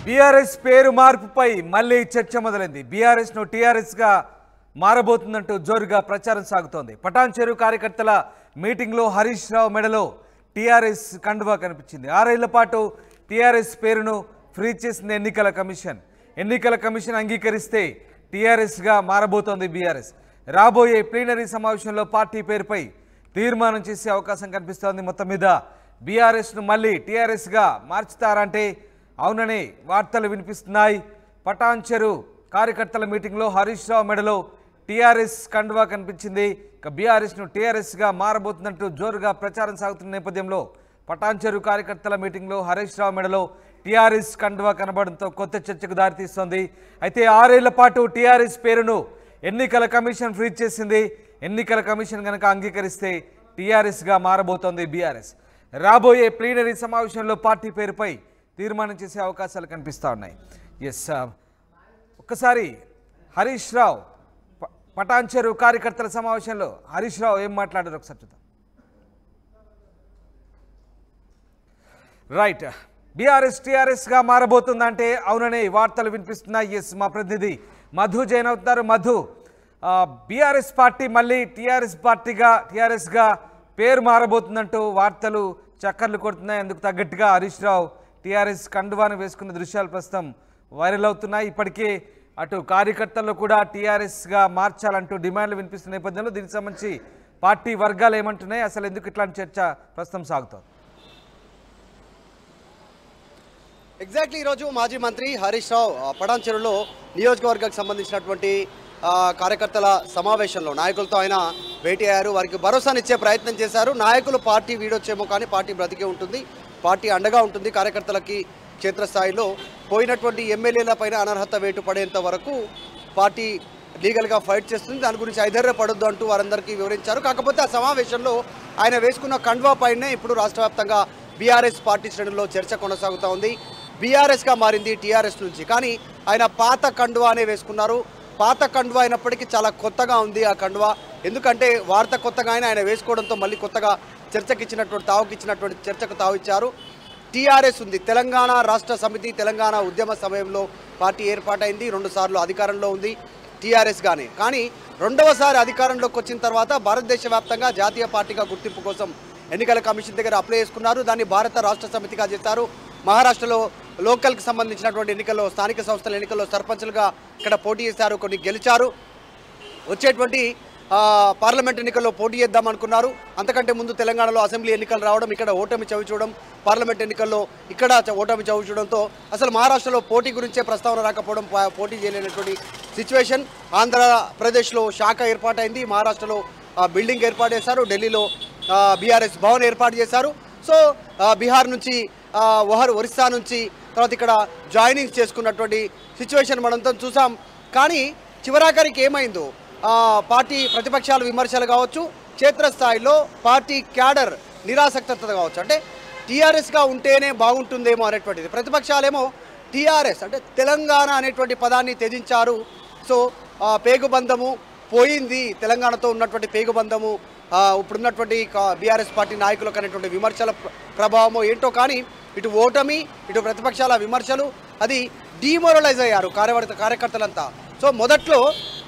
BRS పేరు మార్పుపై మళ్ళీ చర్చ మొదలైంది బీఆర్ఎస్ ను టీఆర్ఎస్ గా మారబోతుందంటూ జోరుగా ప్రచారం సాగుతోంది పటాన్ చెరువు కార్యకర్తల మీటింగ్లో హరీష్ రావు మెడలో టీఆర్ఎస్ కండువా కనిపించింది ఆరేళ్ల పాటు టీఆర్ఎస్ పేరును ఫ్రీ చేసింది ఎన్నికల కమిషన్ ఎన్నికల కమిషన్ అంగీకరిస్తే టీఆర్ఎస్గా మారబోతోంది బీఆర్ఎస్ రాబోయే ప్లీనరీ సమావేశంలో పార్టీ పేరుపై తీర్మానం చేసే అవకాశం కనిపిస్తోంది మొత్తం మీద బీఆర్ఎస్ను మళ్ళీ టీఆర్ఎస్గా మార్చుతారంటే అవునని వార్తలు వినిపిస్తున్నాయి పటాన్ చెరు కార్యకర్తల మీటింగ్లో హరీష్ రావు మెడలో టీఆర్ఎస్ కండువా కనిపించింది ఇక బీఆర్ఎస్ను టీఆర్ఎస్గా మారబోతుందంటూ జోరుగా ప్రచారం సాగుతున్న నేపథ్యంలో పటాన్ చెరు కార్యకర్తల మీటింగ్లో హరీష్ రావు మెడలో టీఆర్ఎస్ కండువా కనబడంతో కొత్త చర్చకు దారితీస్తోంది అయితే ఆరేళ్ల పాటు టీఆర్ఎస్ పేరును ఎన్నికల కమిషన్ ఫ్రీజ్ చేసింది ఎన్నికల కమిషన్ కనుక అంగీకరిస్తే టీఆర్ఎస్గా మారబోతోంది బీఆర్ఎస్ రాబోయే ప్లీనరీ సమావేశంలో పార్టీ పేరుపై తీర్మానం చేసే అవకాశాలు కనిపిస్తూ ఉన్నాయి ఎస్ ఒక్కసారి హరీష్ రావు ప- పటాన్ చెరువు కార్యకర్తల సమావేశంలో హరీష్ రావు ఏం మాట్లాడారు ఒకసారి చూద్దాం రైట్ బీఆర్ఎస్ టీఆర్ఎస్గా మారబోతుందంటే అవుననే వార్తలు వినిపిస్తున్నాయి ఎస్ మా ప్రతినిధి మధు జైన్ అవుతున్నారు మధు బీఆర్ఎస్ పార్టీ మళ్ళీ టీఆర్ఎస్ పార్టీగా టీఆర్ఎస్గా పేరు మారబోతుందంటూ వార్తలు చక్కర్లు కొడుతున్నాయి అందుకు తగ్గట్టుగా హరీష్ రావు టీఆర్ఎస్ కండువాను వేసుకున్న దృశ్యాలు ప్రస్తుతం వైరల్ అవుతున్నాయి ఇప్పటికే అటు కార్యకర్తల్లో కూడా టీఆర్ఎస్గా మార్చాలంటూ డిమాండ్లు వినిపిస్తున్న నేపథ్యంలో దీనికి సంబంధించి పార్టీ వర్గాలు ఏమంటున్నాయి అసలు ఎందుకు ఇట్లాంటి చర్చ ప్రస్తుతం సాగుతోంది ఎగ్జాక్ట్లీ ఈరోజు మాజీ మంత్రి హరీష్ రావు ఆ, పటాన్ చెరువులో నియోజకవర్గానికి సంబంధించినటువంటి ఆ, కార్యకర్తల సమావేశంలో నాయకులతో ఆయన భేటీ అయ్యారు వారికి భరోసానిచ్చే ప్రయత్నం చేశారు నాయకులు పార్టీ వీడొచ్చేమో కానీ పార్టీ బ్రతికే ఉంటుంది పార్టీ అండగా ఉంటుంది కార్యకర్తలకి క్షేత్రస్థాయిలో పోయినటువంటి ఎమ్మెల్యేల పైన అనర్హత వేటు పడేంత వరకు పార్టీ లీగల్గా ఫైట్ చేస్తుంది దాని గురించి ఐధైర్యపడొద్దు అంటూ వారందరికీ వివరించారు కాకపోతే ఆ సమావేశంలో ఆయన వేసుకున్న కండ్వా పైనే ఇప్పుడు రాష్ట్ర వ్యాప్తంగా బీఆర్ఎస్ పార్టీ శ్రేణుల్లో చర్చ కొనసాగుతూ ఉంది బీఆర్ఎస్గా మారింది టీఆర్ఎస్ నుంచి కానీ ఆయన పాత కండువా అనే వేసుకున్నారు పాత కండువా అయినప్పటికీ చాలా కొత్తగా ఉంది ఆ కండువా ఎందుకంటే వార్త కొత్తగా ఆయన ఆయన వేసుకోవడంతో మళ్ళీ కొత్తగా చర్చకి ఇచ్చినటువంటి తావుకి ఇచ్చినటువంటి చర్చకు తావు ఇచ్చారు టీఆర్ఎస్ ఉంది తెలంగాణ రాష్ట్ర సమితి తెలంగాణ ఉద్యమ సమయంలో పార్టీ ఏర్పాటైంది రెండు సార్లు అధికారంలో ఉంది టీఆర్ఎస్ గానే కానీ రెండవసారి అధికారంలోకి వచ్చిన తర్వాత భారతదేశ వ్యాప్తంగా జాతీయ పార్టీగా గుర్తింపు కోసం ఎన్నికల కమిషన్ దగ్గర అప్లై చేసుకున్నారు దాన్ని భారత రాష్ట్ర సమితిగా చేశారు మహారాష్ట్రలో లోకల్కి సంబంధించినటువంటి ఎన్నికల్లో స్థానిక సంస్థల ఎన్నికల్లో సర్పంచులుగా ఇక్కడ పోటీ చేశారు కొన్ని గెలిచారు వచ్చేటువంటి ఆ, పార్లమెంట్ ఎన్నికల్లో పోటీ చేద్దాం అనుకున్నారు అంతకంటే ముందు తెలంగాణలో అసెంబ్లీ ఎన్నికలు రావడం ఇక్కడ ఓటమి చవి చూడడం పార్లమెంట్ ఎన్నికల్లో ఇక్కడ చ- ఓటమి చవి చూడడంతో అసలు మహారాష్ట్రలో పోటీ గురించే ప్రస్తావన రాకపోవడం పా- పోటీ చేయలేనటువంటి సిచ్యువేషన్ ఆంధ్రప్రదేశ్లో శాఖ ఏర్పాటైంది మహారాష్ట్రలో ఆ, బిల్డింగ్ ఏర్పాటు చేశారు ఢిల్లీలో బీఆర్ఎస్ భవన్ ఏర్పాటు చేశారు సో ఆ, బీహార్ నుంచి ఆ, ఒహర్ ఒరిస్సా నుంచి తర్వాత ఇక్కడ జాయినింగ్స్ చేసుకున్నటువంటి సిచ్యువేషన్ మనంతా చూసాం కానీ చివరాఖరికి ఏమైందో ఆ, పార్టీ ప్రతిపక్షాలు విమర్శలు కావచ్చు క్షేత్రస్థాయిలో పార్టీ క్యాడర్ నిరాసక్తత కావచ్చు అంటే టీఆర్ఎస్గా ఉంటేనే బాగుంటుందేమో అనేటువంటిది ప్రతిపక్షాలేమో టీఆర్ఎస్ అంటే తెలంగాణ అనేటువంటి పదాన్ని త్యజించారు సో ఆ, పేగుబంధము పోయింది తెలంగాణతో ఉన్నటువంటి పేగుబంధము ఆ, ఇప్పుడున్నటువంటి బీఆర్ఎస్ పార్టీ నాయకులకు అనేటువంటి విమర్శల ప్ర- ప్రభావమో ఏంటో కానీ ఇటు ఓటమి ఇటు ప్రతిపక్షాల విమర్శలు అది డీమోరలైజ్ అయ్యారు కార్యవర్త కార్యకర్తలంతా సో మొదట్లో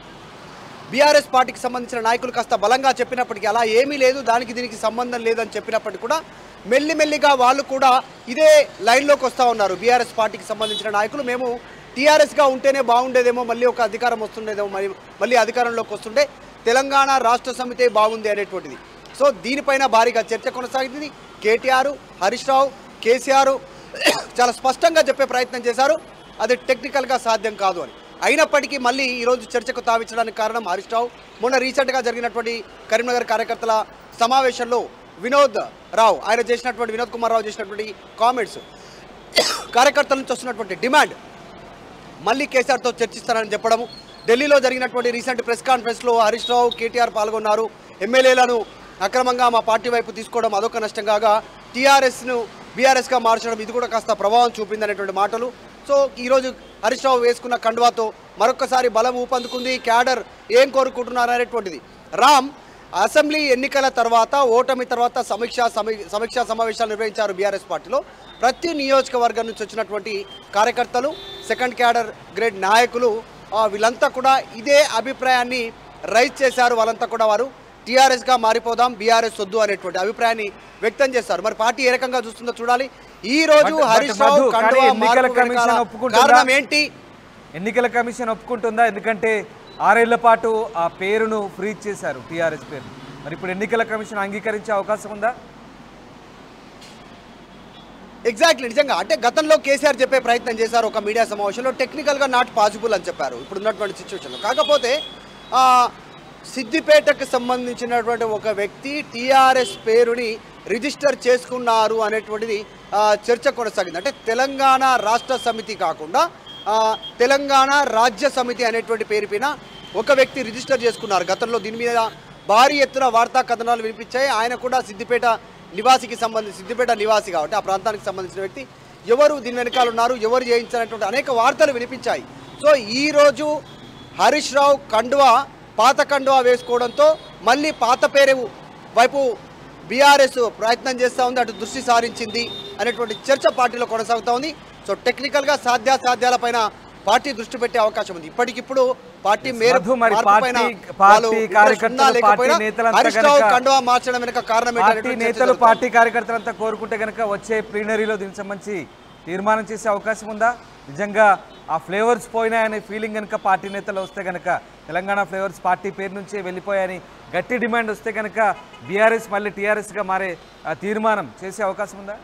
బీఆర్ఎస్ పార్టీకి సంబంధించిన నాయకులు కాస్త బలంగా చెప్పినప్పటికీ అలా ఏమీ లేదు దానికి దీనికి సంబంధం లేదని చెప్పినప్పటికీ కూడా మెల్లిమెల్లిగా వాళ్ళు కూడా ఇదే లైన్లోకి వస్తూ ఉన్నారు బీఆర్ఎస్ పార్టీకి సంబంధించిన నాయకులు మేము టీఆర్ఎస్గా ఉంటేనే బాగుండేదేమో మళ్ళీ ఒక అధికారం వస్తుండేదేమో మరి మళ్ళీ అధికారంలోకి వస్తుండే తెలంగాణ రాష్ట్ర సమితే బాగుంది అనేటువంటిది సో దీనిపైన భారీగా చర్చ కొనసాగింది కేటీఆర్ హరీష్ రావు కేసీఆర్ చాలా స్పష్టంగా చెప్పే ప్రయత్నం చేశారు అది టెక్నికల్గా సాధ్యం కాదు అని అయినప్పటికీ మళ్ళీ ఈరోజు చర్చకు తావించడానికి కారణం హరీష్ రావు మొన్న రీసెంట్గా జరిగినటువంటి కరీంనగర్ కార్యకర్తల సమావేశంలో వినోద్ రావు ఆయన చేసినటువంటి వినోద్ కుమార్ రావు చేసినటువంటి కామెంట్స్ కార్యకర్తల నుంచి వస్తున్నటువంటి డిమాండ్ మళ్ళీ కేసీఆర్తో చర్చిస్తానని చెప్పడము ఢిల్లీలో జరిగినటువంటి రీసెంట్ ప్రెస్ కాన్ఫరెన్స్లో హరీష్ రావు కేటీఆర్ పాల్గొన్నారు ఎమ్మెల్యేలను అక్రమంగా మా పార్టీ వైపు తీసుకోవడం అదొక నష్టం కాగా టీఆర్ఎస్ను బీఆర్ఎస్గా మార్చడం ఇది కూడా కాస్త ప్రభావం చూపిందనేటువంటి మాటలు సో ఈరోజు హరీష్ రావు వేసుకున్న కండువాతో మరొక్కసారి బలం ఊపందుకుంది క్యాడర్ ఏం కోరుకుంటున్నారు అనేటువంటిది రామ్ అసెంబ్లీ ఎన్నికల తర్వాత ఓటమి తర్వాత సమీక్ష సమీ- సమీక్షా సమావేశాలు నిర్వహించారు బీఆర్ఎస్ పార్టీలో ప్రతి నియోజకవర్గం నుంచి వచ్చినటువంటి కార్యకర్తలు సెకండ్ క్యాడర్ గ్రేడ్ నాయకులు ఆ, వీళ్ళంతా కూడా ఇదే అభిప్రాయాన్ని రైజ్ చేశారు వాళ్ళంతా కూడా వారు టీఆర్ఎస్గా మారిపోదాం బీఆర్ఎస్ వద్దు అనేటువంటి అభిప్రాయాన్ని వ్యక్తం చేస్తారు మరి పార్టీ ఏ రకంగా చూస్తుందో చూడాలి ఈ రోజు బట్- బట్ హరీష్ రావు మధు, కండువా కానీ ఎన్నికల మార్పు కమిషన్ వెనకాల ఒప్పుకుంటుందా? కారణం ఏంటి ఎన్నికల కమిషన్ ఒప్పుకుంటుందా ఎందుకంటే ఆరేళ్ల పాటు ఆ పేరును ఫ్రీజ్ చేశారు టీఆర్ఎస్ పేరు మరి ఇప్పుడు ఎన్నికల కమిషన్ అంగీకరించే అవకాశం ఉందా ఎగ్జాక్ట్లీ నిజంగా అంటే గతంలో కేసీఆర్ చెప్పే ప్రయత్నం చేశారు ఒక మీడియా సమావేశంలో టెక్నికల్గా నాట్ పాసిబుల్ అని చెప్పారు ఇప్పుడు ఉన్నటువంటి సిచ్యువేషన్లో కాకపోతే ఆ, సిద్దిపేటకు సంబంధించినటువంటి ఒక వ్యక్తి టీఆర్ఎస్ పేరుని రిజిస్టర్ చేసుకున్నారు అనేటువంటిది ఆ, చర్చ కొనసాగింది అంటే తెలంగాణ రాష్ట్ర సమితి కాకుండా ఆ, తెలంగాణ రాజ్య సమితి అనేటువంటి పేరు పైన ఒక వ్యక్తి రిజిస్టర్ చేసుకున్నారు గతంలో దీని మీద భారీ ఎత్తున వార్తా కథనాలు వినిపించాయి ఆయన కూడా సిద్దిపేట నివాసికి సంబంధించి సిద్దిపేట నివాసి కాబట్టి ఆ ప్రాంతానికి సంబంధించిన వ్యక్తి ఎవరు దీని వెనకాల ఉన్నారు ఎవరు చేయించినటువంటి అనేక వార్తలు వినిపించాయి సో ఈ రోజు హరీష్ రావు కండువా పాత కండువా వేసుకోవడంతో మళ్ళీ పాత పేరు వైపు బీఆర్ఎస్ ప్రయత్నం చేస్తూ ఉంది అటు దృష్టి సారించింది అనేటువంటి చర్చ పార్టీలో కొనసాగుతూ ఉంది సో టెక్నికల్గా సాధ్యాసాధ్యాలపైన పార్టీ దృష్టి పెట్టే అవకాశం ఉంది ఇప్పటికిప్పుడు పార్టీ మేరకు మధు, మరి మార్పుపైన పార్టీ- వాళ్ళు పార్టీ interest కార్యకర్తలు, ఉన్నా లేకపోయినా పార్టీ నేతలంతా హరీష్ రావు గనక- కండువా మార్చడం వెనక కారణం పార్టీ ఏంటనేటువంటి చర్చ నేతలు జరుగుతోంది. పార్టీ కార్యకర్తలంతా కోరుకుంటే కనుక వచ్చే ప్లీనరీలో దీనికి సంబంధించి తీర్మానం చేసే అవకాశం ఉందా నిజంగా ఆ ఫ్లేవర్స్ పోయినాయనే ఫీలింగ్ కనుక పార్టీ నేతలు వస్తే కనుక తెలంగాణ ఫ్లేవర్స్ పార్టీ పేరు నుంచే వెళ్ళిపోయాయని గట్టి డిమాండ్ వస్తే కనుక బీఆర్ఎస్ మళ్ళీ టీఆర్ఎస్గా మారే ఆ, తీర్మానం చేసే అవకాశం ఉందా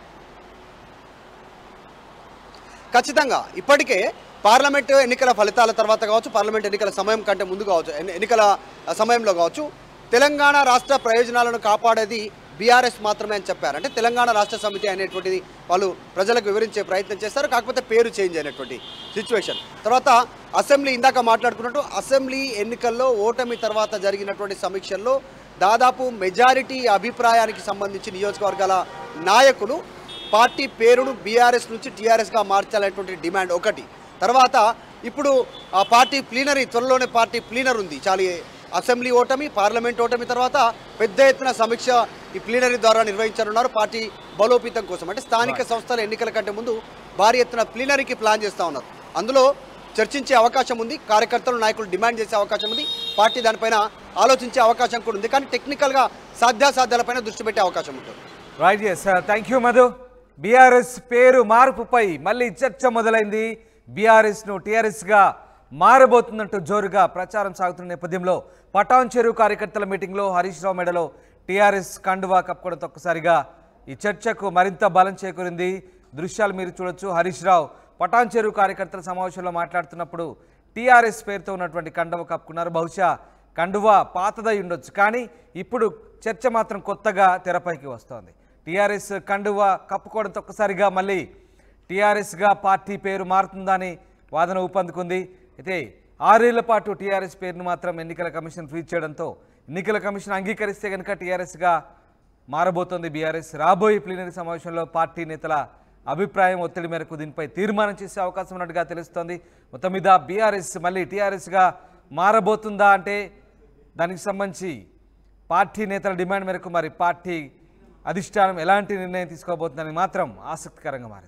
ఖచ్చితంగా ఇప్పటికే పార్లమెంట్ ఎన్నికల ఫలితాల తర్వాత కావచ్చు పార్లమెంట్ ఎన్నికల సమయం కంటే ముందు కావచ్చు ఎన్ని- ఎన్నికల సమయంలో కావచ్చు తెలంగాణ రాష్ట్ర ప్రయోజనాలను కాపాడేది బీఆర్ఎస్ మాత్రమే అని చెప్పారు అంటే తెలంగాణ రాష్ట్ర సమితి అనేటువంటిది వాళ్ళు ప్రజలకు వివరించే ప్రయత్నం చేస్తారు కాకపోతే పేరు చేంజ్ అయినటువంటి సిచ్యువేషన్ తర్వాత అసెంబ్లీ ఇందాక మాట్లాడుకున్నట్టు అసెంబ్లీ ఎన్నికల్లో ఓటమి తర్వాత జరిగినటువంటి సమీక్షల్లో దాదాపు మెజారిటీ అభిప్రాయానికి సంబంధించి నియోజకవర్గాల నాయకులు పార్టీ పేరును బీఆర్ఎస్ నుంచి టీఆర్ఎస్గా మార్చాలనేటువంటి డిమాండ్ ఒకటి తర్వాత ఇప్పుడు ఆ పార్టీ ప్లీనరీ త్వరలోనే పార్టీ ప్లీనర్ ఉంది చాలా అసెంబ్లీ ఓటమి పార్లమెంట్ ఓటమి తర్వాత పెద్ద ఎత్తున సమీక్ష ఈ ప్లీనరీ ద్వారా నిర్వహించనున్నారు పార్టీ బలోపేతం కోసం అంటే స్థానిక సంస్థల ఎన్నికల కంటే ముందు భారీ ఎత్తున ప్లీనరీకి ప్లాన్ చేస్తూ ఉన్నారు అందులో చర్చించే అవకాశం ఉంది కార్యకర్తలు నాయకులు డిమాండ్ చేసే అవకాశం ఉంది పార్టీ దానిపైన ఆలోచించే అవకాశం కూడా ఉంది కానీ టెక్నికల్గా సాధ్యాసాధ్యాలపైన దృష్టి పెట్టే అవకాశం ఉంటుంది right yes thank you Madhu BRS పేరు మార్పుపై మళ్ళీ చర్చ మొదలైంది బీఆర్ఎస్ను టీఆర్ఎస్గా మారబోతుందంటూ జోరుగా ప్రచారం సాగుతున్న నేపథ్యంలో పటాన్ చెరువు కార్యకర్తల మీటింగ్లో హరీష్ రావు మెడలో టీఆర్ఎస్ కండువా కప్పుకోవడంతో ఒక్కసారిగా ఈ చర్చకు మరింత బలం చేకూరింది దృశ్యాలు మీరు చూడొచ్చు హరీష్ రావు పటాన్ చెరువు కార్యకర్తల సమావేశంలో మాట్లాడుతున్నప్పుడు టీఆర్ఎస్ పేరుతో ఉన్నటువంటి కండువ కప్పుకున్నారు బహుశా కండువా పాతదై ఉండొచ్చు కానీ ఇప్పుడు చర్చ మాత్రం కొత్తగా తెరపైకి వస్తోంది టీఆర్ఎస్ కండువా కప్పుకోవడంతో ఒక్కసారిగా మళ్ళీ టీఆర్ఎస్గా పార్టీ పేరు మారుతుందని వాదన ఊపందుకుంది అయితే ఆరేళ్ల పాటు టీఆర్ఎస్ పేరును మాత్రం ఎన్నికల కమిషన్ ఫ్రీజ్ చేయడంతో ఎన్నికల కమిషన్ అంగీకరిస్తే కనుక టీఆర్ఎస్గా మారబోతోంది బీఆర్ఎస్ రాబోయే ప్లీనరీ సమావేశంలో పార్టీ నేతల అభిప్రాయం ఒత్తిడి మేరకు దీనిపై తీర్మానం చేసే అవకాశం ఉన్నట్టుగా తెలుస్తోంది మొత్తం మీద బీఆర్ఎస్ మళ్ళీ టీఆర్ఎస్గా మారబోతుందా అంటే దానికి సంబంధించి పార్టీ నేతల డిమాండ్ మేరకు మరి పార్టీ అధిష్టానం ఎలాంటి నిర్ణయం తీసుకోబోతుందని మాత్రం ఆసక్తికరంగా మారింది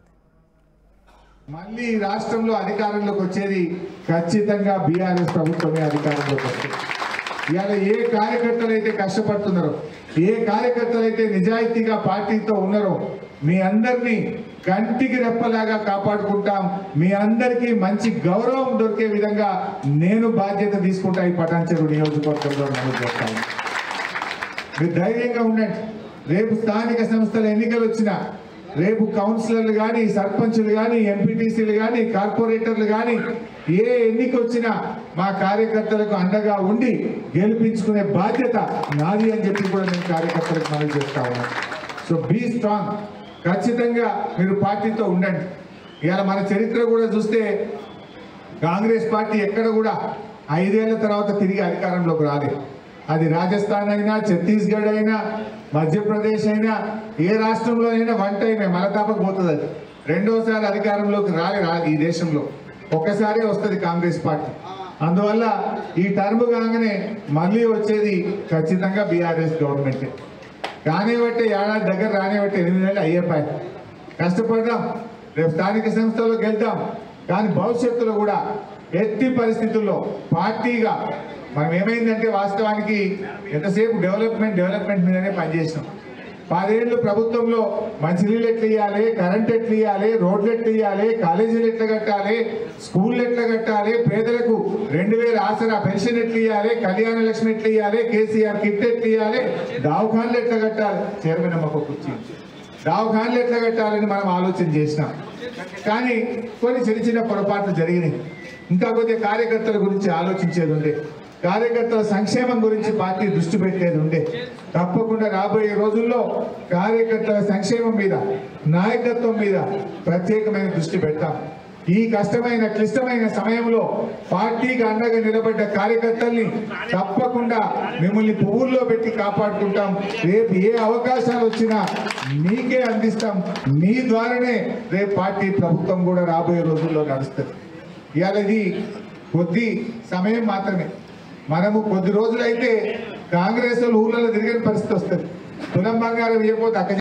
మళ్ళీ ఈ రాష్ట్రంలో అధికారంలోకి వచ్చేది ఖచ్చితంగా బీఆర్ఎస్ ప్రభుత్వమే అధికారంలోకి వస్తుంది ఇవాళ ఏ కార్యకర్తలు అయితే కష్టపడుతున్నారో ఏ కార్యకర్తలు అయితే నిజాయితీగా పార్టీతో ఉన్నారో మీ అందరినీ కంటికి రెప్పలాగా కాపాడుకుంటాం మీ అందరికీ మంచి గౌరవం దొరికే విధంగా నేను బాధ్యత తీసుకుంటా ఈ పటాన్చెరు నియోజకవర్గంలో నమోదు చేస్తాను మీరు ధైర్యంగా ఉండండి రేపు స్థానిక సంస్థల ఎన్నికలు వచ్చినా రేపు కౌన్సిలర్లు కానీ సర్పంచులు కానీ ఎంపీటీసీలు కానీ కార్పొరేటర్లు కానీ ఏ ఎన్నిక వచ్చినా మా కార్యకర్తలకు అండగా ఉండి గెలిపించుకునే బాధ్యత నాది అని చెప్పి కూడా నేను కార్యకర్తలకు మనవి చేస్తా ఉన్నాను సో బీ స్ట్రాంగ్ ఖచ్చితంగా మీరు పార్టీతో ఉండండి ఇవాళ మన చరిత్ర కూడా చూస్తే కాంగ్రెస్ పార్టీ ఎక్కడ కూడా ఐదేళ్ల తర్వాత తిరిగి అధికారంలోకి రాలేదు అది రాజస్థాన్ అయినా ఛత్తీస్గఢ్ అయినా మధ్యప్రదేశ్ అయినా ఏ రాష్ట్రంలో అయినా వన్ టైమే మలతాపకు పోతుంది అది రెండోసారి అధికారంలోకి రాలే రా ఈ దేశంలో ఒక్కసారే వస్తుంది కాంగ్రెస్ పార్టీ అందువల్ల ఈ టర్మ్ కాగానే మళ్ళీ వచ్చేది ఖచ్చితంగా బీఆర్ఎస్ గవర్నమెంట్ రానివ్వట్టే ఏడాది దగ్గర రానివ్వట్టే ఎనిమిది నెలలు అయ్యేపాయి కష్టపడదాం రేపు స్థానిక సంస్థల్లో గెలుద్దాం కానీ భవిష్యత్తులో కూడా ఎట్టి పరిస్థితుల్లో పార్టీగా మనం ఏమైందంటే వాస్తవానికి ఎంతసేపు డెవలప్మెంట్ డెవలప్మెంట్ మీదనే పనిచేసినాం పదేళ్ళు ప్రభుత్వంలో మంచినీళ్ళు ఎట్లా ఇవ్వాలి కరెంట్ ఎట్లా ఇవ్వాలి రోడ్లు ఎట్లా ఇవ్వాలి కాలేజీలు ఎట్లా కట్టాలి స్కూళ్ళు ఎట్లా కట్టాలి పేదలకు రెండు వేల ఆసరా పెన్షన్ ఎట్లా ఇవ్వాలి కళ్యాణ లక్ష్మి ఎట్లా ఇవ్వాలి కేసీఆర్ కిట్ ఎట్లా ఇవ్వాలి దవాఖాన్లు ఎట్లా కట్టాలి చైర్మన్ అమ్మకు కూర్చి దవాఖాన్లు ఎట్లా కట్టాలని మనం ఆలోచన చేసినాం కానీ కొన్ని చిన్న చిన్న పొరపాట్లు జరిగినాయి ఇంకా కొద్దిగా కార్యకర్తల గురించి ఆలోచించేది ఉండే కార్యకర్తల సంక్షేమం గురించి పార్టీ దృష్టి పెట్టేది ఉండే తప్పకుండా రాబోయే రోజుల్లో కార్యకర్తల సంక్షేమం మీద నాయకత్వం మీద ప్రత్యేకమైన దృష్టి పెడతాం ఈ కష్టమైన క్లిష్టమైన సమయంలో పార్టీకి అండగా నిలబడ్డ కార్యకర్తల్ని తప్పకుండా మిమ్మల్ని పువ్వుల్లో పెట్టి కాపాడుకుంటాం రేపు ఏ అవకాశాలు వచ్చినా మీకే అందిస్తాం మీ ద్వారానే రేపు పార్టీ ప్రభుత్వం కూడా రాబోయే రోజుల్లో నడుస్తుంది ఇవాళ ఇది కొద్ది సమయం మాత్రమే మనము కొద్ది రోజులైతే కాంగ్రెస్ వాళ్ళు ఊళ్ళలో తిరిగిన పరిస్థితి వస్తుంది తులం బంగారం ఇవ్వకపోతే అక్క